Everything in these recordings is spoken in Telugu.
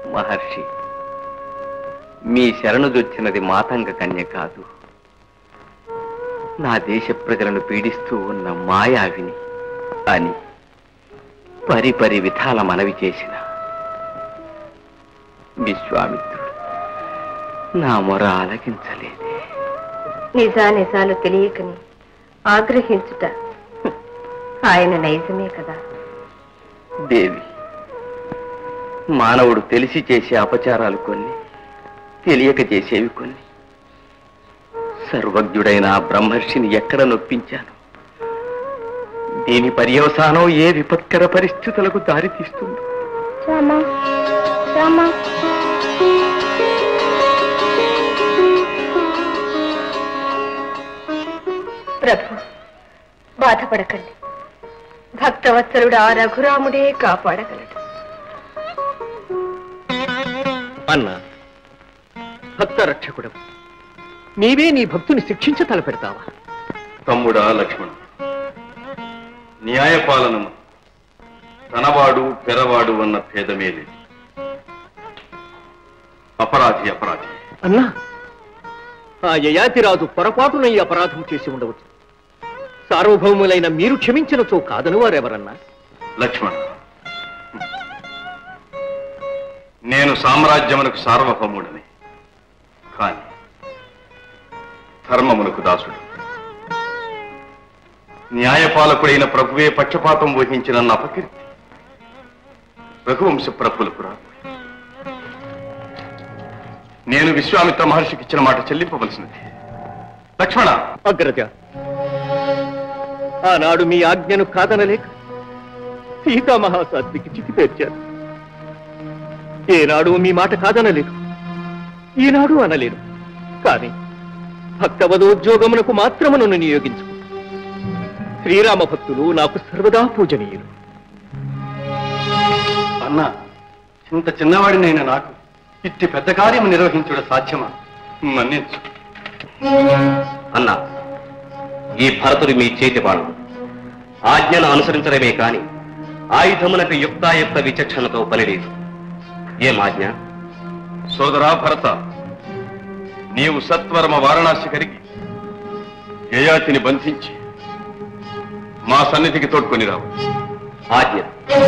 మహర్షి మీ శరణుదొచ్చినది మాతంగ కన్య కాదు నా దేశ ప్రజలను పీడిస్తూ ఉన్న మాయావిని అని పరిపరి విధాల మనవి చేసిన విశ్వామిత్రుడు నా మొర ఆలకించలేదే నిజా నిజాలు తెలియకని ఆగ్రహించుట హ్మ్. ఆయన నైజమే కదా దేవి మానవుడు తెలిసి చేసే అపచారాలు కొన్ని తెలియక చేసేవి కొన్ని సర్వజ్ఞుడైన ఆ బ్రహ్మర్షిని ఎక్కడ నొప్పించాను దీని పర్యవసానం ఏ విపత్కర పరిస్థితులకు దారితీస్తుందో రామా రామా ప్రభు బాధపడకండి భక్తవత్సలుడు ఆ రఘురాముడే కాపాడగలడు అన్నా భక్త రక్షకుడు నీవే నీ భక్తుని శిక్షించ తలపెడతావా తమ్ముడా లక్ష్మణ్ న్యాయపాలనము తనవాడు పెరవాడు అన్న భేదమే లేదు అపరాధి అపరాధి అన్నా ఆ యయాతిరాజు పొరపాటున ఈ అపరాధం చేసి ఉండవచ్చు సార్వభౌములైన మీరు క్షమించినచో కాదని వారెవరన్నా లక్ష్మణ నేను సామ్రాజ్యమునకు సార్వభౌముడని కాని ధర్మమునకు దాసుడు న్యాయపాలకుడైన ప్రభువే పక్షపాతం వహించిన అపకీర్తి రఘువంశ ప్రభులకు రా నేను విశ్వామిత్ర మహర్షికి ఇచ్చిన మాట చెల్లింపవలసినది లక్ష్మణ అగ్రజ ఆనాడు మీ ఆజ్ఞను కాదనలేక సీతామహాసాధ్వికి చితి పేర్చారు ఏనాడు మీ మాట కాదనలేదు ఈనాడు అనలేను కాని భక్తవదోద్యోగమునకు మాత్రమును నియోగించు శ్రీరామ భక్తులు నాకు సర్వదా పూజనీయులు అన్నా ఇంత చిన్నవాడినైన నాకు ఇట్టి పెద్ద కార్యం నిర్వహించుట సాధ్యమా మన్నించు అన్నా ఈ భరతుడు మీ చేతి బాణం ఆజ్ఞను అనుసరించడమే కాని ఆయుధమునకు యుక్తాయుక్త విచక్షణతో పనిలేదు ఏం ఆజ్ఞ సోదరా భరత నీవు సత్వరమ వారణాసి కరిగి యయాతిని బంధించి మా సన్నిధికి తోడ్కొని రావు ఆజ్ఞ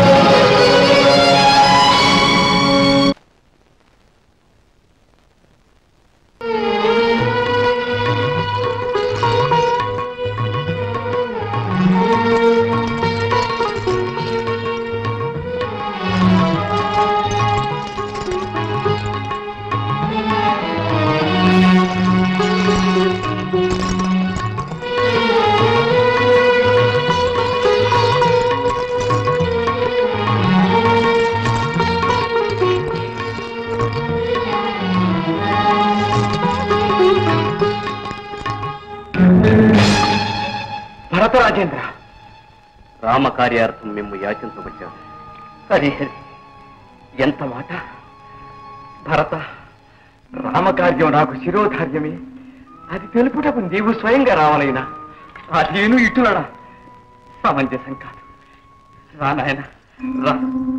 భరతరాజేంద్ర రామకార్యార్థం మేము యాచించవచ్చాము హరి హరి ఎంత మాట భరత రామకార్యం నాకు శిరోధార్యమే అది తెలుపుటకు నీవు స్వయంగా రావాలైనా ఆ నేను ఇటులడా సమంజసం కాదు రా నాయన రా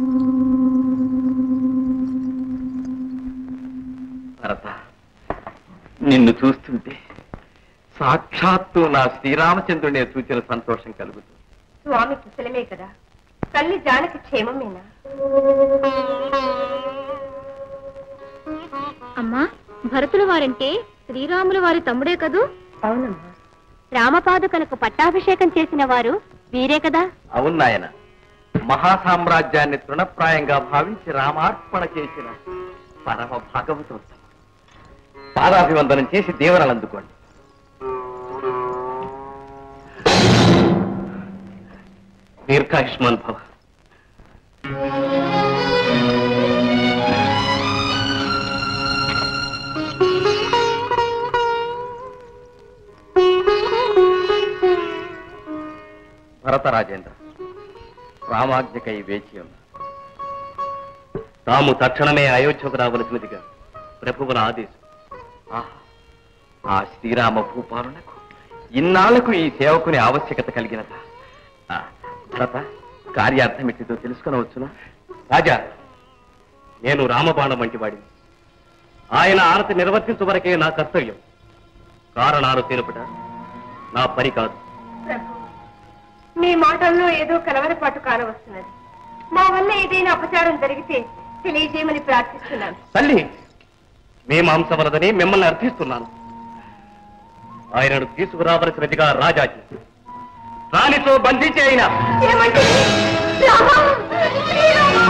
భరత నిన్ను చూస్తుంటే సాక్షాత్తు నా శ్రీరామచంద్రునే చూచిన సంతోషం కలుగుతుంది స్వామి కుశలమే కదా తల్లి జానకి క్షేమమేనా అమ్మా భరతుల వారంటే శ్రీరాముల వారి తమ్ముడే కదూ అవునమ్మా రామపాదుకలకు పట్టాభిషేకం చేసిన వారు వీరే కదా అవును నాయన మహాసామ్రాజ్యాన్ని తృణప్రాయంగా భావించి రామార్పణ చేసిన పరమ భాగవతోత్సవం పాదాభివందనం చేసి దీవెనలు అందుకోండి దీర్ఘాయుష్మాన్ భవ భరత రాజేంద్ర రామాజ్ఞకై వేచి ఉన్న తాము తక్షణమే అయోధ్యకు రావలసినదిగా ప్రభువుల ఆదేశం ఆహా, ఆ శ్రీరామ భూపాలనకు ఇన్నాళ్లకు ఈ సేవకుని ఆవశ్యకత కలిగినదా ఆ, భరత కార్యార్థం ఎట్టిదో తెలుసుకునవచ్చునా రాజా నేను రామబాణం వంటి వాడిని ఆయన ఆనతి నిర్వర్తించు వరకే నా కర్తవ్యం కారణాలు తెలుపుట నా పని కాదు ప్రభు మీ మాటల్లో ఏదో కలవరపాటు కానవస్తున్నది మా వల్ల ఏదైనా అపచారం జరిగితే తెలియజేయమని ప్రార్థిస్తున్నాను తల్లి మీ మాంస వలదని మిమ్మల్ని అర్థిస్తున్నాను ఆయనను తీసుకురావలసినదిగా రాజాజీ రాణితో బంధించి అయినా ఏమంటే రామా! శ్రీరామా!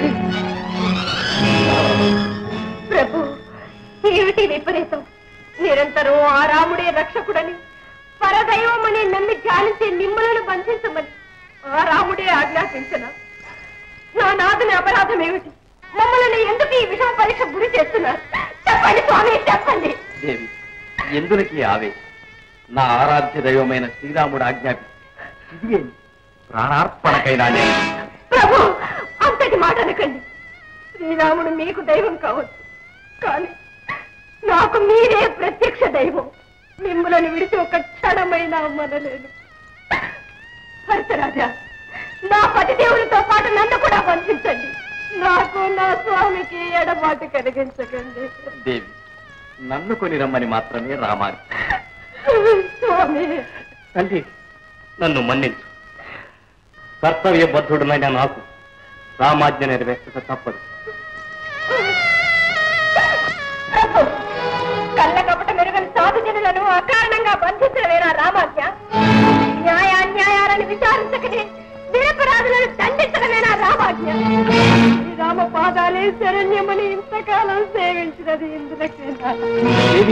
ప్రభు ఏమిటి విపరీతం నిరంతరం ఆ రాముడే రక్షకుడని పరదైవమని నమ్మి ధ్యానించే మిమ్మలను బంధించమని ఆ రాముడే ఆజ్ఞాపించిన నా నాదుని అపరాధం ఏమిటి మమ్మల్ని ఎందుకు ఈ విషమ పరీక్ష గురి చేస్తున్నారు చెప్పండి స్వామి చెప్పండి దేవి ఎందులకి ఆవేశం నా ఆరాధ్య దైవమైన శ్రీరాముడు ఆజ్ఞాపి ఇది ప్రాణార్పణకైనా నేను ప్రభు అంతటి మాట అనకండి శ్రీరాముడు మీకు దైవం కావచ్చు కానీ నాకు మీరే ప్రత్యక్ష దైవం మిమ్మల్ని విడిచి ఒక క్షణమైన మనలేను భరతరాజా నా పతి దేవునితో పాటు నన్ను కూడా బంధించండి నాకు నా స్వామికి ఎడబాటు కలిగించకండి దేవి నన్ను కొని రమ్మని మాత్రమే రామాలి స్వామి తల్లి నన్ను మన్నించు కర్తవ్యబద్ధుడునైన నాకు రామాజ్ఞ నెరవేర్చక తప్పదు ప్రభు, కళ్ళ కపట మెరుగని సాధు జనులను అకారణంగా బంధించడమేనా రామాజ్ఞ న్యాయ అన్యాయాలను విచారించకనే నిరపరాధులను దండించడమేనా రామాజ్ఞ శ్రీరామ పాదాలే శరణ్యమని ఇంతకాలం సేవించినది ఇందులకేనా దేవి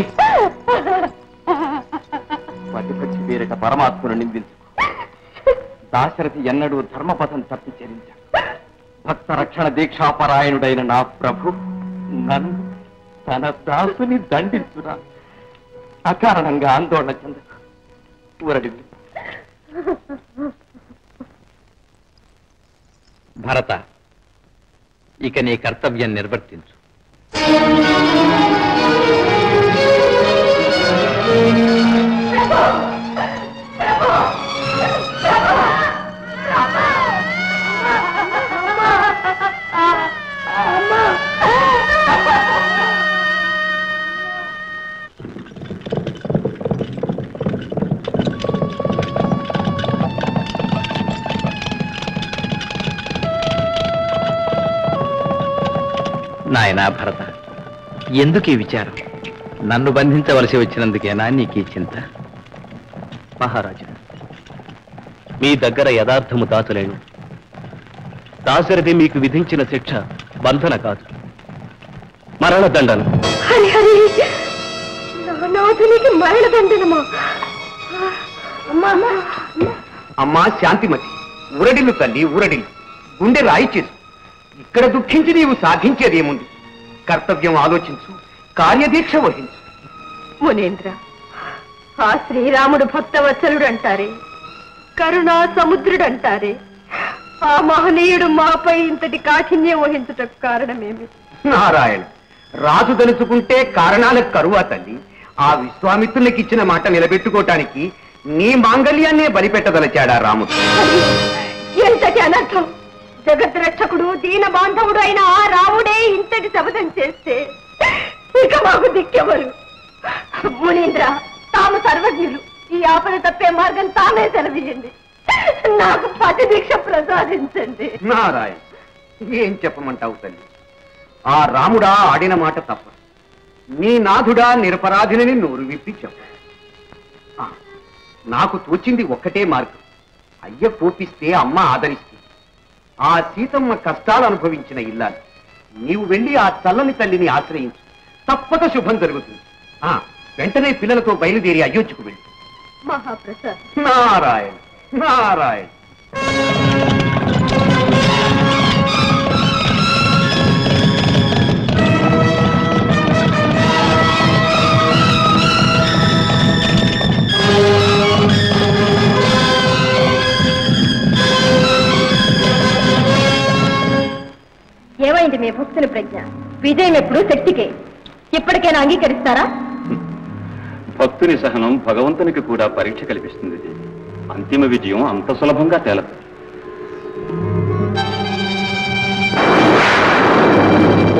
పట్టుకొచ్చి పేరిట పరమాత్మను నిందించు దాశరథి ఎన్నడూ ధర్మపథం తప్పి చరించాడు భక్త రక్షణ దీక్షాపరాయణుడైన నా ప్రభు నన్ను తన దాసుని దండించురా అకారణంగా ఆందోళన చెందకు ఊరడి భరత ఇక నీ కర్తవ్యం నిర్వర్తించు నాయనా భరత ఎందుకు ఈ విచారం నన్ను బంధించవలసి వచ్చినందుకేనా నీకు ఈ చింత మహారాజు మీ దగ్గర యథార్థము దాచలేను దాశరథి మీకు విధించిన శిక్ష బంధన కాదు మరణదండన హరి హరి నా నాథునికి మరణదండనమా అమ్మా అమ్మా అమ్మా శాంతిమతి ఊరడిల్లు తల్లి ఊరడిల్లు గుండె రాయి చేసు ఇక్కడ దుఃఖించి నీవు సాధించేదేముంది కర్తవ్యం ఆలోచించు కార్యదీక్ష వహించు మునేంద్ర ఆ శ్రీరాముడు భక్తవత్సలుడు అంటారే కరుణా సముద్రుడు అంటారే ఆ మహనీయుడు మాపై ఇంతటి కాఠిన్యం వహించుటకు కారణమేమి నారాయణ రాజు తలుచుకుంటే కారణాలకు కరువా తల్లి ఆ విశ్వామిత్రునికి ఇచ్చిన మాట నిలబెట్టుకోవటానికి నీ మాంగళ్యాన్నే బలిపెట్టదలచాడా రాముడు ఎంతటి అనర్థం జగద్రక్షకుడు దీన బాంధవుడు అయిన ఆ రాముడే ఇంతటి శబదం చేస్తే ఇక మాకు దిక్కెవరు మునీంద్ర తాము సర్వజ్ఞులు ఈ ఆపద తప్పే మార్గం తామే సెలవియండి నాకు పతి దీక్ష ప్రసాదించండి నారాయణ ఏం చెప్పమంటావు తల్లి ఆ రాముడా ఆడిన మాట తప్ప నీ నాథుడా నిరపరాధినని నోరు విప్పి చెప్పు ఆ, నాకు తోచింది ఒక్కటే మార్గం అయ్య కోపిస్తే అమ్మ ఆదరిస్తే ఆ సీతమ్మ కష్టాలు అనుభవించిన ఇల్లాలు నీవు వెళ్ళి ఆ చల్లని తల్లిని ఆశ్రయించు తప్పక శుభం జరుగుతుంది ఆ వెంటనే పిల్లలతో బయలుదేరి అయోధ్యకు వెళ్ళు మహాప్రసాద్ నారాయణ నారాయణ ఏమైంది మీ భక్తుల ప్రజ్ఞ విజయం ఎప్పుడు శక్తికే ఇప్పటికైనా అంగీకరిస్తారా భక్తుని సహనం భగవంతునికి కూడా పరీక్ష కల్పిస్తుంది దేవి. అంతిమ విజయం అంత సులభంగా తేలదు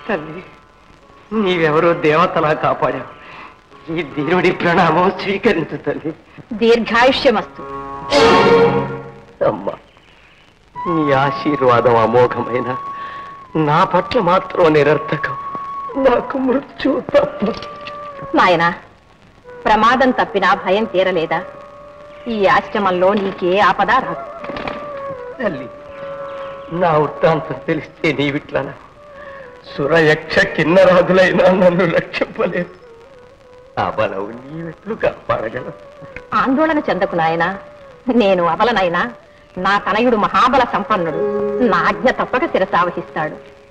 తల్లి నీవెవరో దేవతలా కాపాడావు ఈ దేవుడి ప్రణామం స్వీకరించు తల్లి దీర్ఘాయుష్యమస్తు అమ్మా నీ ఆశీర్వాదం అమోఘమైన నా పట్ల మాత్రం నిరర్థకం నాకు మృత్యు తప్ప నాయనా ప్రమాదం తప్పినా భయం తీరలేదా ఈ ఆశ్రమంలో నీకే ఆపద రాదు తల్లి నా వృత్తాంతం తెలిస్తే నీవిట్లనా సురయక్ష కిన్నరాదులైనా నన్ను రక్షింపలేదు ఆ బలవు నీవెట్లు కాపాడగలవు ఆందోళన చెందకు నాయనా నేను అవలనైనా నా తనయుడు మహాబల సంపన్నుడు నా ఆజ్ఞ తప్పక శిరసావహిస్తాడు